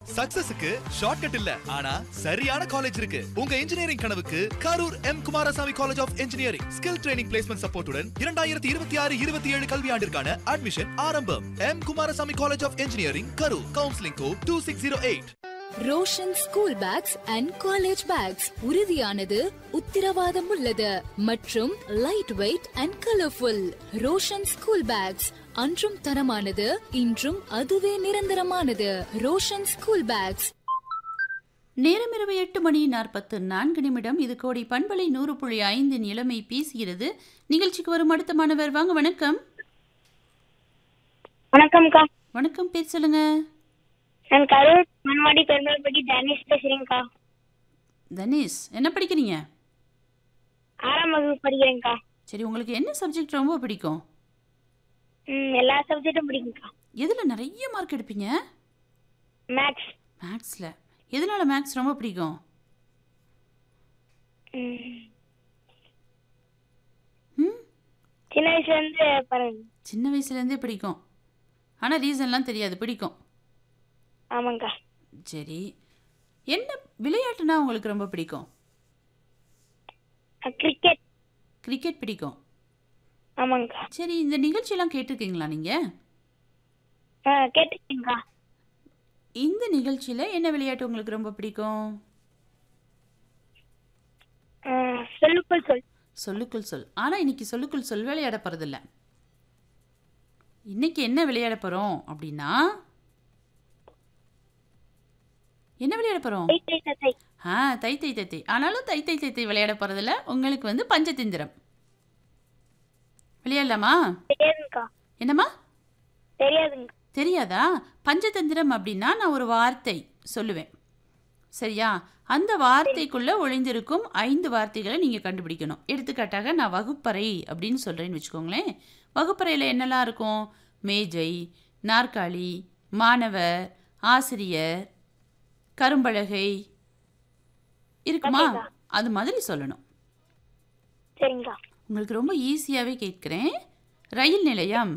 சக்சஸுக்கு shortcut இல்ல ஆனா சரியான காலேஜ் இருக்கு உங்க இன்ஜினியரிங் கனவுக்கு Karur M Kumarasamy college of engineering skill training placement சப்போர்ட்டுடன் இரண்டாயிரத்தி இருபத்தி ஆறு இருபத்தி ஏழு கல்வியாண்டிற்கான அட்மிஷன் ஆரம்பம் M Kumarasamy college of engineering Karur counselling code two six zero eight Roshan school bags and college bags உறுதியானது உத்திரவாதம் உள்ளது மற்றும் light weight and colourful Roshan school bags அன்றும் தரமானது இன்றும் அதுவே நிரந்தரமானது ரோஷன் ஸ்கூல் பேக்ஸ் நேரம் இரவு எட்டு மணி நாற்பத்து நான்கு நிமிடம் இது கோடி பண்பலை நூறு புள்ளி ஐந்தின் இளமை பேசுகிறது நிகழ்ச்சிக்கு வரும் அடுத்த மாணவர் வாங்க வணக்கம் வணக்கம்க்கா வணக்கம் பேர் சொல்லுங்க நான் கரூர் மண்வாடி பெருமாள்பட்டி தனேஷ் பேசுறேங்க்கா தனேஷ் என்ன படிக்கிறீங்க ஆறாம் வகுப்பு படிக்கிறேங்க்கா சரி உங்களுக்கு என்ன சப்ஜெக்ட் ரொம்ப பிடிக்கும் ம் எல்லா சப்ஜெக்டும் பிடிக்கும்க்கா எதில் நிறைய மார்க் எடுப்பீங்க மேக்ஸ் மேக்ஸில் எதனால மேக்ஸ் ரொம்ப பிடிக்கும் ம் ம் சின்ன வயசுல இருந்து பாருங்க சின்ன வயசுலேருந்தே பிடிக்கும் ஆனால் ரீசன்லாம் தெரியாது பிடிக்கும் ஆமாங்க்கா சரி என்ன விளையாட்டுனா உங்களுக்கு ரொம்ப பிடிக்கும் கிரிக்கெட் கிரிக்கெட் பிடிக்கும் ஆமாங்க்கா சரி இந்த நிகழ்ச்சியெல்லாம் கேட்டிருக்கீங்களா நீங்கள் ஆ கேட்டுக்கீங்கக்கா இந்த நிகழ்ச்சியில் என்ன விளையாட்டு உங்களுக்கு ரொம்ப பிடிக்கும் சொல்லுக்குள் சொல் சொல்லுக்குள் சொல் ஆனால் இன்னைக்கு சொல்லுக்குள் சொல் விளையாட போகிறதில்ல இன்னைக்கு என்ன விளையாட போகிறோம் அப்படின்னா என்ன விளையாட போகிறோம் தை, தை, தை, தை. ஆ தை தை தை தை ஆனாலும் தை தை தை தை விளையாட போகிறதில்ல உங்களுக்கு வந்து பஞ்சதந்திரம் விளையாடலாமா தெரியாதுங்கக்கா என்னம்மா தெரியாதுங்க தெரியாதா பஞ்சதந்திரம் அப்படின்னா நான் ஒரு வார்த்தை சொல்லுவேன் சரியா அந்த வார்த்தைக்குள்ளே ஒளிந்திருக்கும் ஐந்து வார்த்தைகளை நீங்கள் கண்டுபிடிக்கணும் எடுத்துக்காட்டாக நான் வகுப்பறை அப்படின்னு சொல்கிறேன்னு வச்சுக்கோங்களேன் வகுப்பறையில் என்னெல்லாம் இருக்கும் மேஜை நாற்காலி மாணவர் ஆசிரியர் கரும்பலகை இருக்குமா ஓகேக்கா. அது மாதிரி சொல்லணும் சரிங்கக்கா உங்களுக்கு ரொம்ப ஈஸியாகவே கேட்குறேன் ரயில் நிலையம்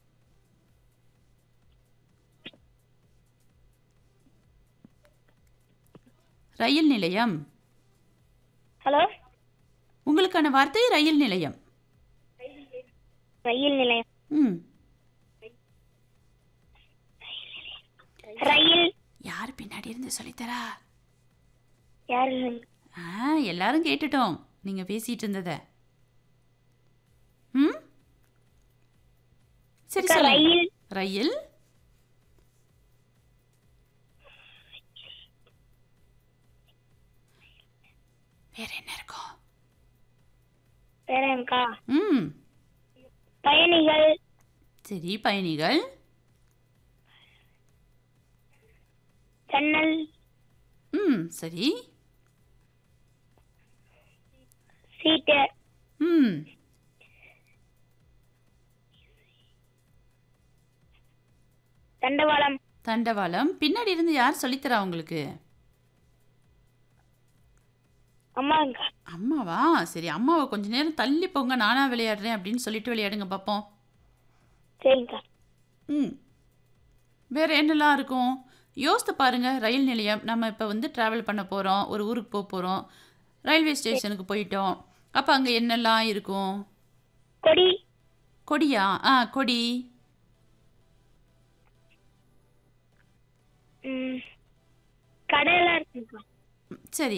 ரயில் நிலையம் ஹலோ உங்களுக்கான வார்த்தை ரயில் நிலையம் ரயில் நிலையம் ம் ரயில் யார் பின்னாடி இருந்து சொல்லித்தரா யாரு ஆ எல்லாரும் கேட்டுட்டோம் நீங்கள் பேசிட்டு இருந்ததை ம் சரி அக்கா, சொல்லுங்க ரயில் ரயில் வேற என்ன இருக்கும் வேறேங்கக்கா ம் பயணிகள் சரி பயணிகள் ஜன்னல் ம் சரி சீட்டு ம் தண்டவாளம் தண்டவாளம் பின்னாடி இருந்து யார் சொல்லித்தரா உங்களுக்கு அம்மாங்கக்கா அம்மாவா சரி அம்மாவை கொஞ்ச நேரம் தள்ளி போங்க நானா விளையாடுறேன் அப்படின்னு சொல்லிட்டு விளையாடுங்க பார்ப்போம் சரிங்கக்கா ம் வேற என்னெல்லாம் இருக்கும் யோசித்து பாருங்க ரயில் நிலையம் நம்ம இப்போ வந்து ட்ராவல் பண்ண போகிறோம் ஒரு ஊருக்கு போக போகிறோம் ரயில்வே ஸ்டேஷனுக்கு போயிட்டோம் அப்போ அங்கே என்னெல்லாம் இருக்கும் கொடி கொடியா ஆ கொடி ம் கடையெல்லாம் இருக்குங்கக்கா ம், சரி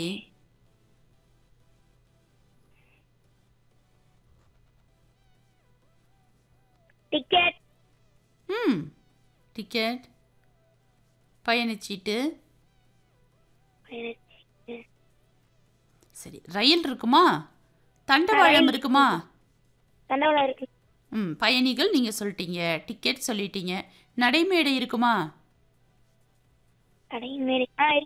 டிக்கெட் ம் டிக்கெட் பயணச்சீட்டு சரி ரயில் இருக்குமா தண்டவாளம் இருக்குமா தண்டவாளம் இருக்கு ம் பயணிகள் நீங்கள் சொல்லிட்டீங்க டிக்கெட் சொல்லிட்டீங்க நடைமேடை இருக்குமா கடை மேலே ஆ இருக்கு